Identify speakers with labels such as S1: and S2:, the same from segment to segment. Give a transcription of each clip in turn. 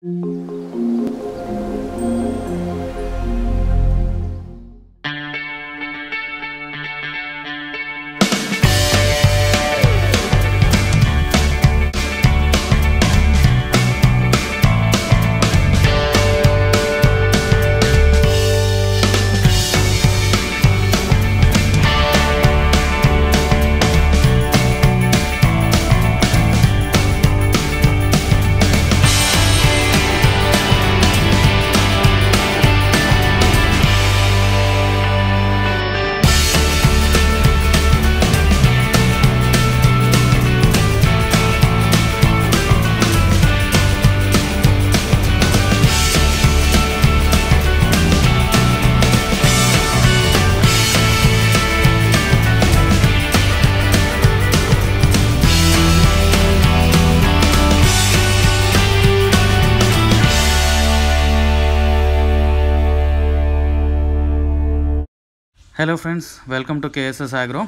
S1: hello friends welcome to KSS agro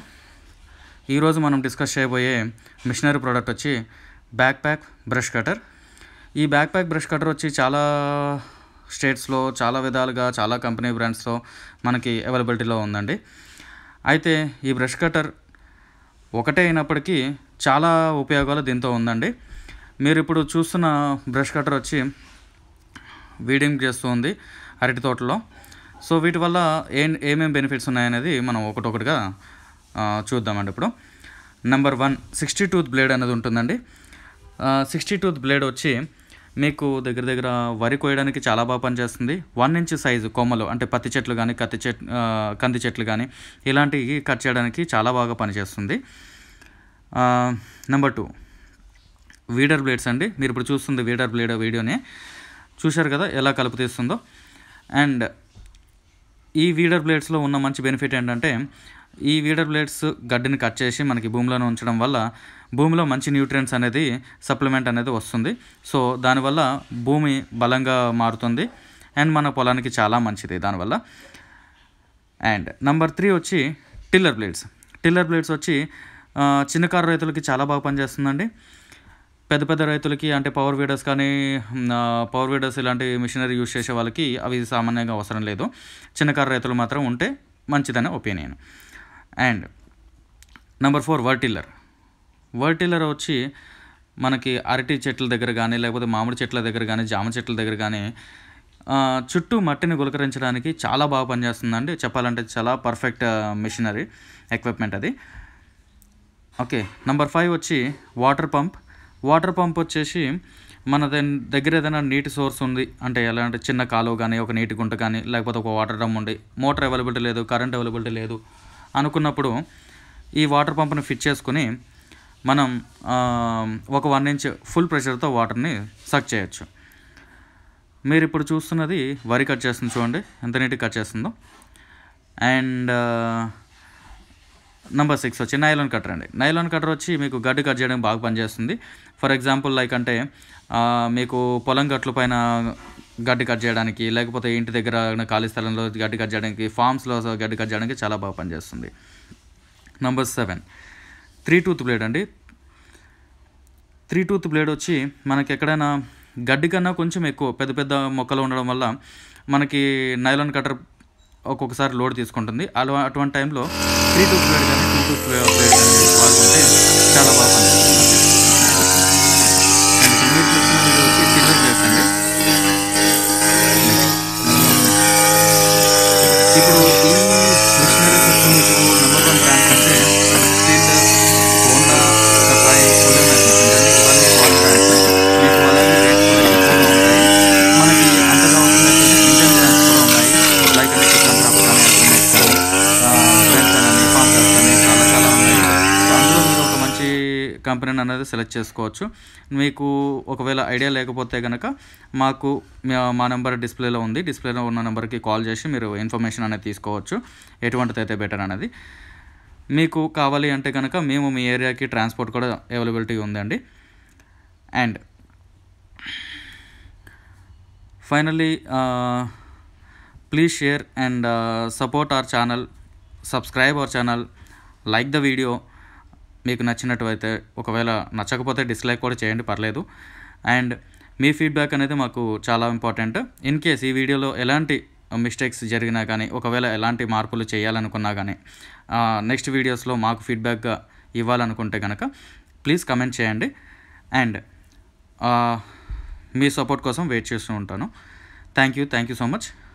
S1: ఈరోజు మనం discuss చేయబోయే మిషనరీ ప్రోడక్ట్ వచ్చి బ్యాక్ ప్యాక్ బ్రష్ కటర్ ఈ బ్యాక్ ప్యాక్ బ్రష్ కటర్ వచ్చి చాలా స్టేట్స్లో చాలా విధాలుగా చాలా కంపెనీ బ్రాండ్స్లో మనకి అవైలబిలిటీలో ఉందండి అయితే ఈ బ్రష్ కటర్ ఒకటే అయినప్పటికీ చాలా ఉపయోగాలు దీంతో ఉందండి మీరు ఇప్పుడు చూస్తున్న బ్రష్ కటర్ వచ్చి వీడింగ్ చేస్తూ ఉంది అరటి తోటలో సో వీటి వల్ల ఏం ఏమేమి బెనిఫిట్స్ ఉన్నాయనేది మనం ఒకటొకటిగా ఆ, చూద్దామండి ఇప్పుడు number one sixty tooth blade అనేది ఉంటుందండి సిక్స్టీ టూత్ బ్లేడ్ వచ్చి మీకు దగ్గర దగ్గర వరి కోయడానికి చాలా బాగా పనిచేస్తుంది వన్ ఇంచ్ సైజు కొమ్మలు అంటే పత్తి చెట్లు కానీ కత్తి చెట్ ఆ, కంది చెట్లు కానీ ఇలాంటివి కట్ చేయడానికి చాలా బాగా పనిచేస్తుంది నెంబర్ టూ వీడర్ బ్లేడ్స్ అండి మీరు ఇప్పుడు చూస్తుంది వీడర్ బ్లేడ్ వీడియోని చూశారు కదా ఎలా కలుపు తీస్తుందో అండ్ ఈ వీడర్ బ్లేడ్స్లో ఉన్న మంచి బెనిఫిట్ ఏంటంటే ఈ వీడర్ బ్లేడ్స్ గడ్డిని కట్ చేసి మనకి భూమిలోనే ఉంచడం వల్ల భూమిలో మంచి న్యూట్రియంట్స్ అనేది సప్లిమెంట్ అనేది వస్తుంది సో దానివల్ల భూమి బలంగా మారుతుంది అండ్ మన పొలానికి చాలా మంచిది దానివల్ల అండ్ నంబర్ త్రీ వచ్చి టిల్లర్ బ్లేడ్స్ టిల్లర్ బ్లేడ్స్ వచ్చి ఆ, చిన్న కారు రైతులకి చాలా బాగా పనిచేస్తుందండి పెద్ద పెద్ద రైతులకి అంటే పవర్ వీడర్స్ కానీ మ్, ఆ, పవర్ వీడర్స్ ఇలాంటి మిషనరీ యూజ్ చేసే వాళ్ళకి అవి సామాన్యంగా అవసరం లేదు చిన్న కారు రైతులు మాత్రం ఉంటే మంచిదనే ఒపీనియన్ అండ్ నెంబర్ ఫోర్ వర్టిల్లర్ వర్టిల్లర్ వచ్చి మనకి అరటి చెట్ల దగ్గర కానీ లేకపోతే మామిడి చెట్ల దగ్గర కానీ జామ చెట్ల దగ్గర కానీ ఆ, చుట్టూ మట్టిని గులకరించడానికి చాలా బాగా పనిచేస్తుందండి చెప్పాలంటే చాలా పర్ఫెక్ట్ మిషనరీ ఎక్విప్మెంట్ అది ఓకే నెంబర్ ఫైవ్ వచ్చి వాటర్ పంప్ వాటర్ పంప్ వచ్చేసి మన దన్- దగ్గర ఏదైనా నీటి సోర్స్ ఉంది అంటే ఎలా అంటే చిన్న కాలువ కానీ ఒక నీటి గుంట కానీ లేకపోతే ఒక వాటర్ డ్రమ్ ఉండి మోటార్ అవైలబిలిటీ లేదు కరెంట్ అవైలబిలిటీ లేదు అనుకున్నప్పుడు ఈ వాటర్ పంప్ని ఫిట్ చేసుకుని మనం ఆ, ఒక వన్ ఇంచ్ ఫుల్ ప్రెషర్తో వాటర్ని సక్ చేయొచ్చు మీరు ఇప్పుడు చూస్తున్నది వరి కట్ చేస్తుంది చూడండి ఎంత నీట్గా కట్ చేస్తుందో అండ్ నెంబర్ సిక్స్ వచ్చి నైలాన్ కటర్ అండి నైలాన్ కటర్ వచ్చి మీకు గడ్డి కట్ చేయడానికి బాగా పనిచేస్తుంది ఫర్ ఎగ్జాంపుల్ లైక్ అంటే ఆ, మీకు పొలం గట్ల పైన గడ్డి కట్ చేయడానికి లేకపోతే ఇంటి దగ్గర ఖాళీ స్థలంలో గడ్డి కట్ చేయడానికి ఫామ్స్లో గడ్డి కట్ చేయడానికి చాలా బాగా పనిచేస్తుంది number seven three tooth blade అండి త్రీ టూత్ బ్లేడ్ వచ్చి మనకి ఎక్కడైనా గడ్డి కన్నా కొంచెం ఎక్కువ పెద్ద పెద్ద మొక్కలు ఉండడం వల్ల మనకి నైలాన్ కటర్ ఒక్కొక్కసారి లోడ్ తీసుకుంటుంది అలా అటువంటి టైంలో త్రీ టూత్ బ్లేడ్ కానీ టూ టూత్ బ్లేడ్ కానీ వాడుకుంటే చాలా బాగా పనిచేస్తుంది అండ్ ఇప్పుడు మీరు చూస్తున్నది ఇది వచ్చి సిల్వర్ బ్లేడ్స్ అండి ఇప్పుడు ఈ మిషనరీ సిస్టమ్ మీకు నెంబర్ వన్ బ్రాండ్స్ అంటే స్టీల్ హోండా సఫాయి కూలింగ్ మెషిన్స్ ఇవన్నీ వాళ్ళ బ్రాండ్స్ మీకు వాళ్ళకి రేట్స్ కూడా ఎక్కువగా ఉంటాయి మనకి అంతగా అవుతున్నట్టు ఇండియన్ బ్రాండ్స్ కూడా ఉన్నాయి లైక్ అంటే సంక్రాంతి కానీ అల్టిమేట్ కానీ ఫ్రెండ్స్ అని ఫార్మర్స్ అని చాలా చాలా ఉన్నాయి సో అందులో మీరు ఒక మంచి కంపెనీని అనేది సెలెక్ట్ చేసుకోవచ్చు మీకు ఒకవేళ ఐడియా లేకపోతే కనుక మాకు మా- మా నెంబర్ డిస్ప్లేలో ఉంది డిస్ప్లేలో ఉన్న నెంబర్కి కాల్ చేసి మీరు ఇన్ఫర్మేషన్ అనేది తీసుకోవచ్చు ఎటువంటిది అయితే బెటర్ అనేది మీకు కావాలి అంటే కనుక మేము మీ ఏరియాకి ట్రాన్స్పోర్ట్ కూడా అవైలబిలిటీ ఉందండి and finally please share and support our channel subscribe our channel like the video మీకు నచ్చినట్టు అయితే ఒకవేళ నచ్చకపోతే డిస్లైక్ కూడా చేయండి పర్లేదు అండ్ మీ ఫీడ్బ్యాక్ అనేది మాకు చాలా ఇంపార్టెంట్ ఇన్ కేస్ ఈ వీడియోలో ఎలాంటి మిస్టేక్స్ జరిగినా కానీ ఒకవేళ ఎలాంటి మార్పులు చేయాలనుకున్నా కానీ నెక్స్ట్ వీడియోస్లో మాకు ఫీడ్బ్యాక్గా ఇవ్వాలనుకుంటే కనుక ప్లీజ్ కమెంట్ చేయండి అండ్ మీ సపోర్ట్ కోసం వెయిట్ చేస్తూ ఉంటాను thank you thank you so much